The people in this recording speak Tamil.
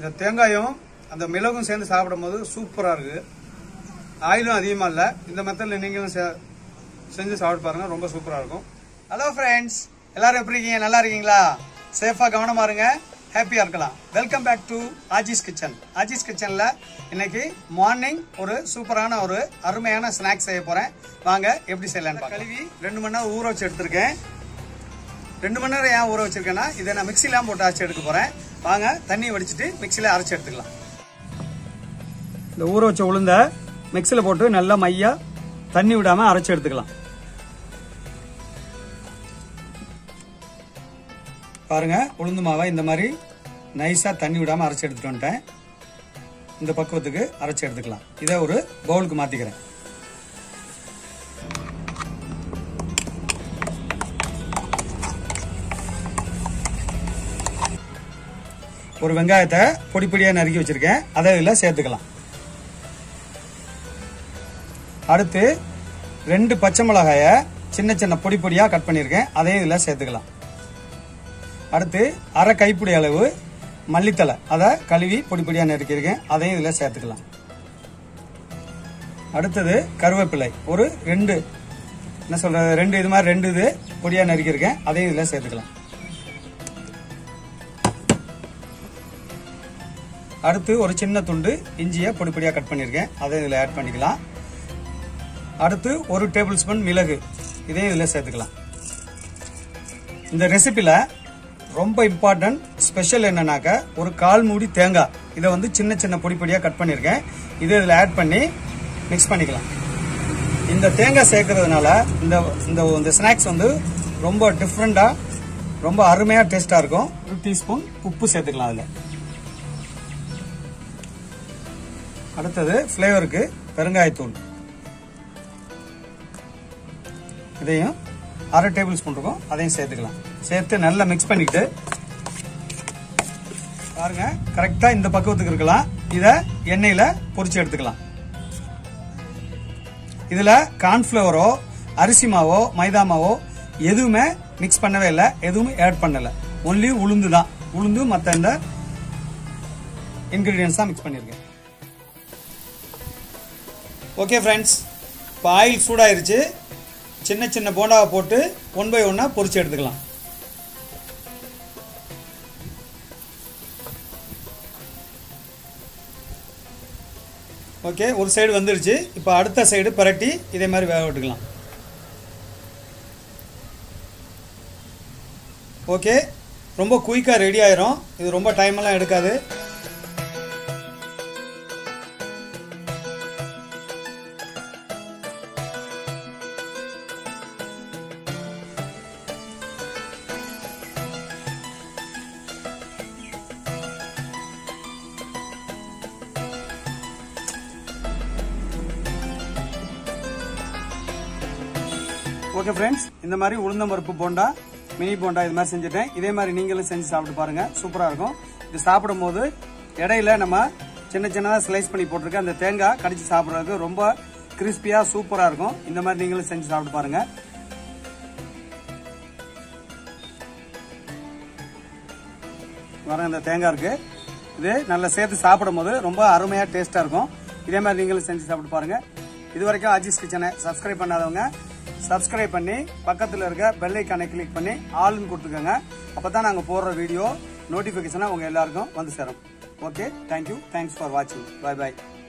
இந்த தேங்காயும் அந்த மிளகும் சேர்ந்து சாப்பிடும்போது சூப்பராக இருக்கு ஆயிலும் அதிகமாக இல்லை இந்த மெத்தடில் நீங்களும் செ- செஞ்சு சாப்பிட்டு பாருங்க ரொம்ப சூப்பராக இருக்கும் ஹலோ ஃப்ரெண்ட்ஸ் எல்லாரும் எப்படி இருக்கீங்க நல்லா இருக்கீங்களா சேஃபாக கவனமா இருங்க ஹாப்பியாக இருக்கலாம் welcome back to Aaji's kitchen Aaji's கிச்சனில் இன்னைக்கு மார்னிங் ஒரு சூப்பரான ஒரு அருமையான ஸ்நாக்ஸ் செய்ய போகிறேன் வாங்க எப்படி செய்யலாம்னு பார்க்கலாம். கழுவி ரெண்டு மணி நேரம் ஊற வச்சு எடுத்திருக்கேன் ரெண்டு மணி நேரம் ஏன் ஊற வச்சிருக்கேன்னா இதை நான் மிக்சிலாம் போட்டு அரைச்சி எடுக்க போகிறேன் வாங்க தண்ணி வடிச்சிட்டு மிக்சியில் அரைச்சி எடுத்துக்கலாம் இந்த ஊற வச்ச உளுந்த மிக்சியில் போட்டு நல்லா மையா தண்ணி விடாமல் அரைச்சி எடுத்துக்கலாம் பாருங்க உளுந்து மாவை இந்த மாதிரி நைஸாக தண்ணி விடாமல் அரைச்சி எடுத்துட்டு வந்துட்டேன் இந்த பக்குவத்துக்கு அரைச்சி எடுத்துக்கலாம் இதை ஒரு பவுலுக்கு மாற்றிக்கிறேன் ஒரு வெங்காயத்தை பொடி பொடியாக நறுக்கி வச்சிருக்கேன் அதை இதில் சேர்த்துக்கலாம் அடுத்து ரெண்டு பச்சை மிளகாய சின்ன சின்ன பொடி பொடியாக கட் பண்ணியிருக்கேன் அதையும் இதில் சேர்த்துக்கலாம் அடுத்து அரை கைப்பிடி அளவு மல்லித்தலை அதை கழுவி பொடி பொடியாக நறுக்கியிருக்கேன் அதையும் இதில் சேர்த்துக்கலாம் அடுத்தது கருவேப்பிலை ஒரு ரெண்டு என்ன சொல்றது ரெண்டு இது மாதிரி ரெண்டு இது பொடியாக நறுக்கியிருக்கேன் அதையும் இதில் சேர்த்துக்கலாம் அடுத்து ஒரு சின்ன துண்டு இஞ்சியை பொடி பொடியாக கட் பண்ணியிருக்கேன் அதை இதில் ஆட் பண்ணிக்கலாம் அடுத்து ஒரு டேபிள் ஸ்பூன் மிளகு இதையும் இதில் சேர்த்துக்கலாம் இந்த ரெசிபியில் ரொம்ப இம்பார்ட்டன்ட் ஸ்பெஷல் என்னன்னாக்க ஒரு கால் மூடி தேங்காய் இதை வந்து சின்ன சின்ன பொடி பொடியாக கட் பண்ணியிருக்கேன் இதை இதில் ஆட் பண்ணி மிக்ஸ் பண்ணிக்கலாம் இந்த தேங்காய் சேர்க்கறதுனால இந்த இந்த இந்த ஸ்நாக்ஸ் வந்து ரொம்ப டிஃப்ரெண்ட்டாக ரொம்ப அருமையாக டேஸ்ட்டாக இருக்கும் ஒரு டீஸ்பூன் உப்பு சேர்த்துக்கலாம் அதில் அடுத்தது ஃப்ளேவருக்கு பெருங்காயத்தூள் இதையும் அரை டேபிள் ஸ்பூன் இருக்கும் அதையும் சேர்த்துக்கலாம் சேர்த்து நல்லா மிக்ஸ் பண்ணிக்கிட்டு பாருங்க கரெக்டா இந்த பக்குவத்துக்கு இருக்கலாம் இதை எண்ணெயில பொரிச்சு எடுத்துக்கலாம் இதுல கார்ன்ஃபிளவரோ அரிசி மாவோ மைதா மாவோ எதுவுமே மிக்ஸ் பண்ணவே இல்லை எதுவுமே ஆட் பண்ணல ஒன்லி உளுந்து தான் உளுந்து மற்ற இந்த இன்கிரீடியன்ஸ் தான் மிக்ஸ் பண்ணியிருக்கேன் ஓகே ஃப்ரெண்ட்ஸ் இப்போ ஆயில் சூடாயிருச்சு சின்ன சின்ன போண்டாவை போட்டு ஒன் பை ஒன்னாக பொரிச்சு எடுத்துக்கலாம் ஓகே ஒரு சைடு வந்துருச்சு இப்போ அடுத்த சைடு பரட்டி இதே மாதிரி வேக விட்டுக்கலாம் ஓகே ரொம்ப குயிக்காக ரெடி ஆயிரும் இது ரொம்ப டைமெல்லாம் எடுக்காது ஓகே ஃப்ரெண்ட்ஸ் இந்த மாதிரி உளுந்தம் பருப்பு போண்டா மினி போண்டா இது மாதிரி செஞ்சுட்டேன் இதே மாதிரி நீங்களும் செஞ்சு சாப்பிட்டு பாருங்க சூப்பரா இருக்கும் இது சாப்பிடும் போது இடையில நம்ம சின்ன சின்னதாக ஸ்லைஸ் பண்ணி போட்டிருக்க அந்த தேங்காய் கடிச்சு சாப்பிட்றதுக்கு ரொம்ப கிறிஸ்பியா சூப்பரா இருக்கும் இந்த மாதிரி நீங்களும் செஞ்சு சாப்பிட்டு பாருங்க வர இந்த தேங்காய் இருக்கு இது நல்லா சேர்த்து சாப்பிடும் போது ரொம்ப அருமையா டேஸ்டா இருக்கும் இதே மாதிரி நீங்களும் செஞ்சு சாப்பிட்டு பாருங்க இது வரைக்கும் அஜிஸ் கிச்சனை சப்ஸ்கிரைப் பண்ணாதவங்க சப்ஸ்கிரைப் பண்ணி பக்கத்தில் இருக்க பெல் ஐக்கானை கிளிக் பண்ணி ஆல்னு கொடுத்துக்கோங்க அப்போ தான் நாங்கள் போடுற வீடியோ நோட்டிஃபிகேஷனாக உங்கள் எல்லாருக்கும் வந்து சேரும் ஓகே தேங்க்யூ தேங்க்ஸ் ஃபார் வாட்சிங் பை பை